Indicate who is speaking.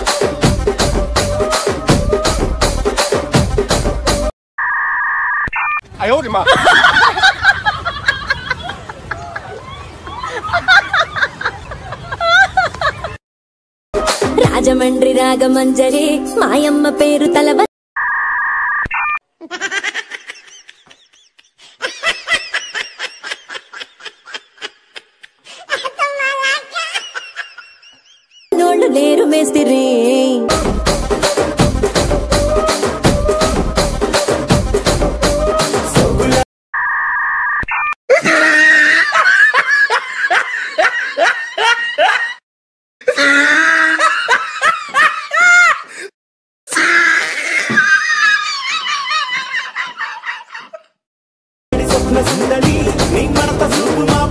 Speaker 1: 哎呦我的妈！
Speaker 2: రాజమండ్రి రాగమంజరి మాయమ్మ పేరు తలవ నోళ్ళు లేరు మేస్తిరి
Speaker 3: స్వప్న సుందరి నీ మడత చూపు మా